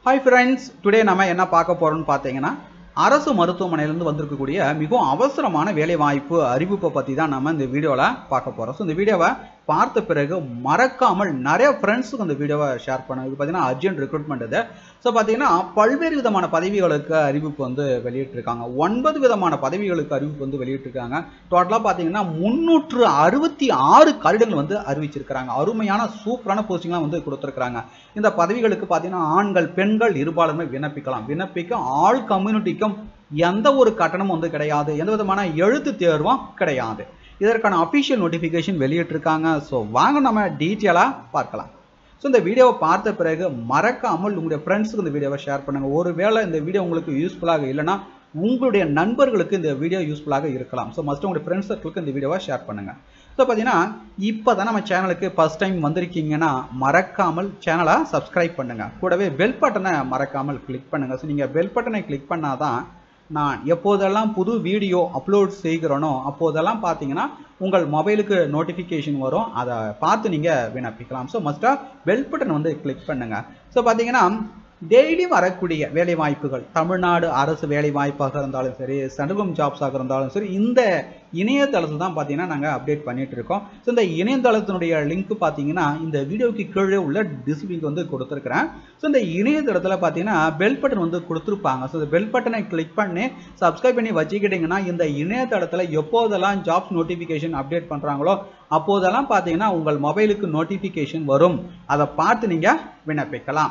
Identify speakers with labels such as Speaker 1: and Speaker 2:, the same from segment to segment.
Speaker 1: hi friends today நம்ம என்ன பார்க்க போறோம்னு பார்த்தீங்கன்னா அரசு மருத்துவமனையிலேருந்து வந்திருக்கக்கூடிய மிகவும் அவசரமான வேலைவாய்ப்பு அறிவிப்பை பற்றி தான் நம்ம இந்த வீடியோவில் பார்க்க போகிறோம் ஸோ இந்த வீடியோவை பார்த்த பிறகு மறக்காமல் நிறைய ஃப்ரெண்ட்ஸுக்கு இந்த வீடியோவை ஷேர் பண்ணுங்க இது பார்த்தீங்கன்னா அர்ஜென்ட் ரெக்ரூட்மெண்ட் இது ஸோ பார்த்தீங்கன்னா பல்வேறு விதமான பதவிகளுக்கு அறிவிப்பு வந்து வெளியிட்டிருக்காங்க ஒன்பது விதமான பதவிகளுக்கு அறிவிப்பு வந்து வெளியிட்டிருக்காங்க டோட்டலாக பார்த்தீங்கன்னா முந்நூற்று அறுபத்தி ஆறு கருடங்கள் வந்து அறிவிச்சிருக்கிறாங்க அருமையான சூப்பரான போஸ்டிங்லாம் வந்து கொடுத்துருக்காங்க இந்த பதவிகளுக்கு பார்த்தீங்கன்னா ஆண்கள் பெண்கள் இருபாலருமே விண்ணப்பிக்கலாம் விண்ணப்பிக்க ஆல் கம்யூனிட்டிக்கும் எந்த ஒரு கட்டணமும் வந்து கிடையாது எந்த விதமான எழுத்து தேர்வும் கிடையாது இதற்கான அஃபிஷியல் நோட்டிஃபிகேஷன் வெளியிட்டிருக்காங்க ஸோ வாங்க நம்ம டீட்டெயிலாக பார்க்கலாம் ஸோ இந்த வீடியோவை பார்த்த பிறகு மறக்காமல் உங்களுடைய ஃப்ரெண்ட்ஸுக்கு இந்த வீடியோவை ஷேர் பண்ணுங்கள் ஒருவேளை இந்த வீடியோ உங்களுக்கு யூஸ்ஃபுல்லாக இல்லைன்னா உங்களுடைய நண்பர்களுக்கு இந்த வீடியோ யூஸ்ஃபுல்லாக இருக்கலாம் ஸோ மஸ்ட் உங்களுடைய ஃப்ரெண்ட்ஸ் சர்க்கிளுக்கு இந்த வீடியோவை ஷேர் பண்ணுங்கள் ஸோ பார்த்தீங்கன்னா இப்போ தான் நம்ம சேனலுக்கு ஃபஸ்ட் டைம் வந்திருக்கீங்கன்னா மறக்காமல் சேனலை சப்ஸ்கிரைப் பண்ணுங்கள் கூடவே பெல் பட்டனை மறக்காமல் கிளிக் பண்ணுங்கள் ஸோ நீங்கள் பெல் பட்டனை கிளிக் பண்ணாதான் நான் எப்போதெல்லாம் புது வீடியோ அப்லோட் செய்கிறேனோ அப்போதெல்லாம் பார்த்தீங்கன்னா உங்கள் மொபைலுக்கு நோட்டிஃபிகேஷன் வரும் அதை பார்த்து நீங்கள் விண்ணப்பிக்கலாம் ஸோ மஸ்ட்டாக பெல் பட்டன் வந்து கிளிக் பண்ணுங்கள் ஸோ பார்த்தீங்கன்னா டெய்லி வரக்கூடிய வேலை வாய்ப்புகள் தமிழ்நாடு அரசு வேலை வாய்ப்பாக இருந்தாலும் சரி சடுகம் ஜாப்ஸாக இருந்தாலும் சரி இந்த இணையதளத்தில் தான் பார்த்தீங்கன்னா நாங்கள் அப்டேட் பண்ணிட்டு இருக்கோம் ஸோ இந்த இணையதளத்தினுடைய லிங்க் பார்த்தீங்கன்னா இந்த வீடியோக்கு கீழே உள்ள டிஸ்பிளிங்க் வந்து கொடுத்துருக்குறேன் ஸோ இந்த இணையதளத்தில் பார்த்தீங்கன்னா பெல் பட்டன் வந்து கொடுத்துருப்பாங்க ஸோ இந்த பெல் பட்டனை கிளிக் பண்ணி சப்ஸ்கிரைப் பண்ணி வச்சுக்கிட்டிங்கன்னா இந்த இணையதளத்தில் எப்போதெல்லாம் ஜாப்ஸ் நோட்டிஃபிகேஷன் அப்டேட் பண்ணுறாங்களோ அப்போதெல்லாம் பார்த்தீங்கன்னா உங்கள் மொபைலுக்கு நோட்டிஃபிகேஷன் வரும் அதை பார்த்து நீங்கள் விண்ணப்பிக்கலாம்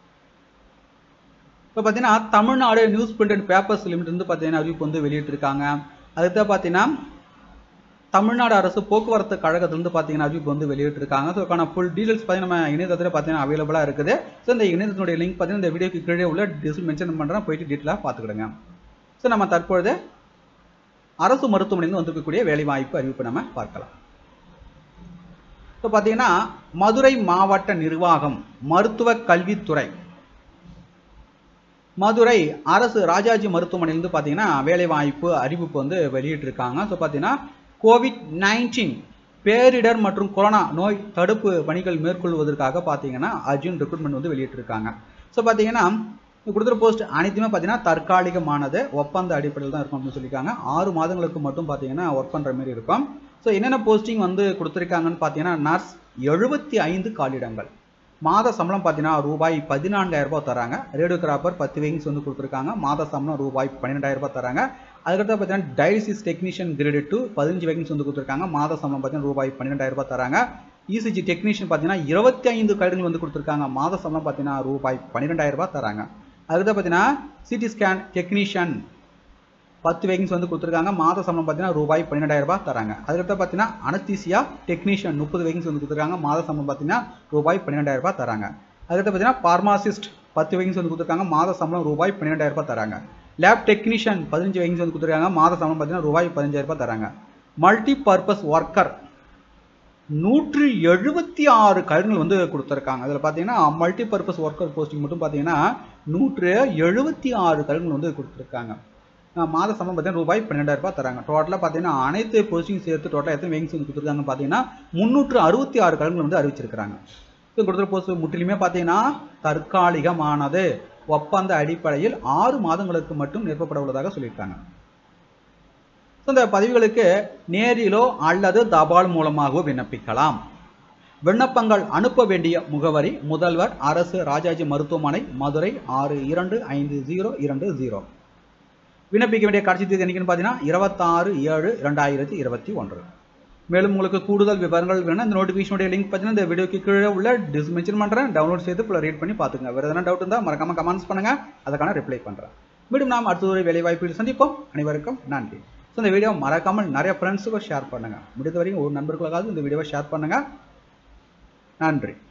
Speaker 1: இப்போ பார்த்தீங்கன்னா Tamil Nadu news print and papers limit வந்து பார்த்தீங்கன்னா அறிவிப்பு வந்து வெளியிட்டிருக்காங்க அதுக்கு பார்த்தீங்கன்னா தமிழ்நாடு அரசு போக்குவரத்து கழகத்திலிருந்து பார்த்தீங்கன்னா அறிவிப்பு வந்து வெளியிட்டிருக்காங்க ஸோ அதுக்கான ஃபுல் டீடைல்ஸ் பார்த்தீங்கன்னா நம்ம இணையதளத்தில் பார்த்தீங்கன்னா அவைலபிளாக இருக்குது ஸோ இந்த இணையத்தினுடைய லிங்க் பார்த்தீங்கன்னா இந்த வீடியோக்கு கீழே உள்ள டிஸ் மென்ஷன் பண்ணுறேன் போயிட்டு டீட்டெயிலாக பார்த்துக்கிடுங்க ஸோ நம்ம தற்பொழுது அரசு மருத்துவமனையில் வந்திருக்கக்கூடிய வேலைவாய்ப்பு அறிவிப்பு நம்ம பார்க்கலாம் ஸோ பார்த்தீங்கன்னா மதுரை மாவட்ட நிர்வாகம் மருத்துவ கல்வித்துறை மதுரை அரசு ராஜாஜி மருத்துவமனையிலிருந்து பார்த்தீங்கன்னா வேலைவாய்ப்பு அறிவிப்பு வந்து வெளியிட்டிருக்காங்க ஸோ பார்த்தீங்கன்னா கோவிட் நைன்டீன் பேரிடர் மற்றும் கொரோனா நோய் தடுப்பு பணிகள் மேற்கொள்வதற்காக பார்த்தீங்கன்னா அர்ஜுன் ரெக்ரூட்மெண்ட் வந்து வெளியிட்டிருக்காங்க ஸோ பார்த்தீங்கன்னா கொடுத்துற போஸ்ட் அனைத்துமே பார்த்தீங்கன்னா தற்காலிகமானது ஒப்பந்த அடிப்படையில் தான் இருக்கும் அப்படின்னு சொல்லியிருக்காங்க ஆறு மாதங்களுக்கு மட்டும் பார்த்தீங்கன்னா ஒர்க் பண்ணுற மாதிரி இருக்கும் ஸோ என்னென்ன போஸ்டிங் வந்து கொடுத்துருக்காங்கன்னு பார்த்தீங்கன்னா நர்ஸ் எழுபத்தி ஐந்து காலிடங்கள் மாத சம்பளம் பார்த்தீங்கன்னா ரூபாய் பதினான்காயிரம் ரூபாய் தராங்க ரேடியோகிராஃபர் பத்து வேகிங்ஸ் வந்து கொடுத்துருக்காங்க மாத சம்பளம் ரூபாய் பன்னிரெண்டாயிரம் ரூபாய் தராங்க அதுக்கடுத்து பார்த்தீங்கன்னா டயாலிசிஸ் டெக்னீஷியன் கிரேடு டூ பதினஞ்சு வேகிங்ஸ் வந்து கொடுத்துருக்காங்க மாத சம்பளம் பார்த்தீங்கன்னா ரூபாய் பன்னிரெண்டாயிரம் ரூபாய் தராங்க இசிஜி டெக்னீஷியன் பார்த்தீங்கன்னா இருபத்தி ஐந்து கடிதங்கள் வந்து கொடுத்துருக்காங்க மாத சம்பளம் பார்த்தீங்கன்னா ரூபாய் பன்னிரெண்டாயிரம் ரூபாய் தராங்க அதுக்கடுத்து பார்த்தீங்கன்னா சிடி ஸ்கேன் டெக்னீஷியன் பத்து வேகிங்ஸ் வந்து கொடுத்துருக்காங்க மாத சம்பளம் பார்த்தீங்கன்னா ரூபாய் பன்னிரெண்டாயிரம் ரூபாய் தராங்க அதுக்கடுத்து பார்த்தீங்கன்னா அனஸ்தீசியா டெக்னீஷியன் முப்பது வேகிங்ஸ் வந்து கொடுத்துருக்காங்க மாத சம்பளம் பார்த்தீங்கன்னா ரூபாய் பன்னிரெண்டாயிரம் ரூபாய் தராங்க அதுக்கடுத்து பார்த்தீங்கன்னா ஃபார்மாசிஸ்ட் பத்து வேகிங்ஸ் வந்து கொடுத்துருக்காங்க மாத சம்பளம் ரூபாய் பன்னிரெண்டாயிரம் ரூபாய் தராங்க லேப் டெக்னீஷியன் பதினஞ்சு வேகிங்ஸ் வந்து கொடுத்துருக்காங்க மாத சம்பளம் பார்த்தீங்கன்னா ரூபாய் பதினஞ்சாயிரம் ரூபாய் தராங்க மல்டி பர்பஸ் ஒர்க்கர் நூற்றி எழுபத்தி ஆறு கருங்கள் வந்து கொடுத்துருக்காங்க அதில் பார்த்தீங்கன்னா மல்டி பர்பஸ் ஒர்க்கர் போஸ்டிங் மட்டும் பார்த்தீங்கன்னா நூற்று எழுபத்தி ஆறு கருங்கள் வந்து கொடுத்துருக்காங்க மாத சம்பளம் பார்த்தீங்கன்னா ரூபாய் பன்னெண்டாயிரம் ரூபாய் தராங்க டோட்டலாக பார்த்தீங்கன்னா அனைத்து போஸ்டிங் சேர்த்து டோட்டலாக எத்தனை வேகன்சி வந்து கொடுத்துருக்காங்கன்னு பார்த்தீங்கன்னா முந்நூற்று அறுபத்தி ஆறு கலங்கள் வந்து அறிவிச்சிருக்கிறாங்க ஸோ கொடுத்துருக்க போஸ்ட் முற்றிலுமே பார்த்தீங்கன்னா தற்காலிகமானது ஒப்பந்த அடிப்படையில் ஆறு மாதங்களுக்கு மட்டும் நிரப்பப்பட உள்ளதாக சொல்லியிருக்காங்க ஸோ இந்த பதவிகளுக்கு நேரிலோ அல்லது தபால் மூலமாகவோ விண்ணப்பிக்கலாம் விண்ணப்பங்கள் அனுப்ப வேண்டிய முகவரி முதல்வர் அரசு ராஜாஜி மருத்துவமனை மதுரை ஆறு இரண்டு ஐந்து ஜீரோ இரண்டு ஜீரோ விண்ணப்பிக்க வேண்டிய கடைசி தேதி என்னைக்குன்னு பார்த்தீங்கன்னா இருபத்தாறு ஏழு ரெண்டாயிரத்தி இருபத்தி ஒன்று மேலும் உங்களுக்கு கூடுதல் விவரங்கள் வேணும் இந்த நோட்டிஃபிகேஷனுடைய லிங்க் பார்த்தீங்கன்னா இந்த வீடியோக்கு கீழே உள்ள டிஸ் மென்ஷன் பண்ணுறேன் டவுன்லோட் செய்து ஃபுல்லாக ரீட் பண்ணி பார்த்துங்க வேறு எதனா டவுட் இருந்தால் மறக்காம கமெண்ட்ஸ் பண்ணுங்கள் அதுக்கான ரிப்ளை பண்ணுறேன் மீண்டும் நாம் அடுத்த ஒரு வேலை வாய்ப்பில் சந்திப்போம் அனைவருக்கும் நன்றி ஸோ இந்த வீடியோ மறக்காமல் நிறைய ஃப்ரெண்ட்ஸுக்கும் ஷேர் பண்ணுங்கள் முடிந்த வரைக்கும் ஒரு நண்பர்களுக்காவது இந்த வீடியோவை ஷேர் பண்ணுங்கள் நன்றி